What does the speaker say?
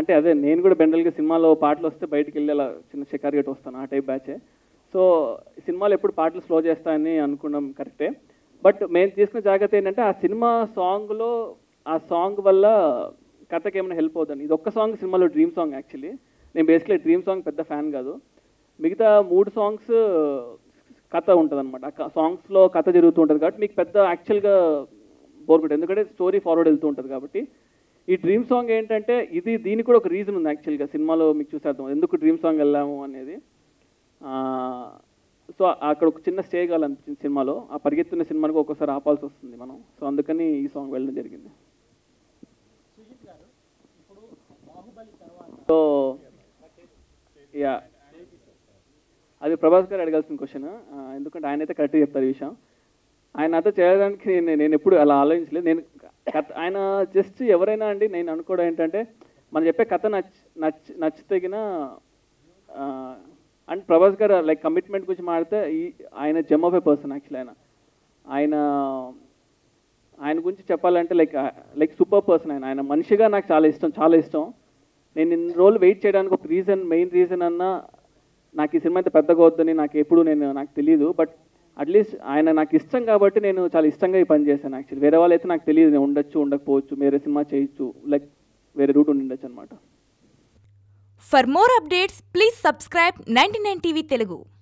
అంటే అదే నేను కూడా బెండల్గా సినిమాలో పాటలు వస్తే బయటికి వెళ్ళి అలా చిన్న షికారు గట్టి వస్తాను ఆ టైప్ బ్యాచే సో సినిమాలో ఎప్పుడు పాటలు స్లో చేస్తాయని అనుకున్నాం కరెక్టే బట్ మేము తీసుకున్న జాగ్రత్త ఏంటంటే ఆ సినిమా సాంగ్లో ఆ సాంగ్ వల్ల కథకి ఏమైనా హెల్ప్ అవుతుంది ఇది ఒక్క సాంగ్ సినిమాలో డ్రీమ్ సాంగ్ యాక్చువల్లీ నేను బేసిక్లీ డ్రీమ్ సాంగ్ పెద్ద ఫ్యాన్ కాదు మిగతా మూడు సాంగ్స్ కథ ఉంటుంది అనమాట సాంగ్స్లో కథ జరుగుతూ ఉంటుంది కాబట్టి మీకు పెద్ద యాక్చువల్గా బోర్ కొట్టదు ఎందుకంటే స్టోరీ ఫార్వర్డ్ వెళ్తూ ఉంటుంది కాబట్టి ఈ డ్రీమ్ సాంగ్ ఏంటంటే ఇది దీనికి కూడా ఒక రీజన్ ఉంది యాక్చువల్గా సినిమాలో మీకు చూసేద్దాం ఎందుకు డ్రీమ్ సాంగ్ వెళ్ళాము అనేది సో అక్కడ ఒక చిన్న స్టే కావాలనిపించింది సినిమాలో ఆ పరిగెత్తున్న సినిమానికి ఒక్కోసారి ఆపాల్సి వస్తుంది మనం సో అందుకని ఈ సాంగ్ వెళ్ళడం జరిగింది సో యా అది ప్రభాస్ గారు అడగాల్సిన క్వశ్చన్ ఎందుకంటే ఆయన అయితే కరెక్ట్గా చెప్తారు ఈ విషయం ఆయన నాతో చేయడానికి నేను నేను ఎప్పుడు అలా ఆలోచించలేదు నేను కథ ఆయన జస్ట్ ఎవరైనా అండి నేను అనుకోవడం ఏంటంటే మనం చెప్పే కథ నచ్ నచ్ నచ్చితగిన అండ్ ప్రభాస్ గారు లైక్ కమిట్మెంట్ గురించి మాడితే ఈ ఆయన జమ్ ఆఫ్ ఏ పర్సన్ యాక్చువల్లీ ఆయన ఆయన ఆయన గురించి చెప్పాలంటే లైక్ లైక్ సూపర్ పర్సన్ ఆయన ఆయన మనిషిగా నాకు చాలా ఇష్టం చాలా ఇష్టం నేను ఇన్ని రోజులు వెయిట్ చేయడానికి ఒక రీజన్ మెయిన్ రీజన్ అన్నా నాకు ఈ సినిమా అయితే పెద్దగా వద్దని నాకు ఎప్పుడు నేను నాకు తెలియదు బట్ అట్లీస్ట్ ఆయన నాకు ఇష్టం కాబట్టి నేను చాలా ఇష్టంగా ఈ పని చేశాను యాక్చువల్లీ వేరే వాళ్ళు అయితే నాకు తెలియదు నేను ఉండొచ్చు ఉండకపోవచ్చు వేరే సినిమా చేయొచ్చు లైక్ వేరే రూట్ ఉండొచ్చు అనమాట For more updates, please subscribe 99 TV Telugu.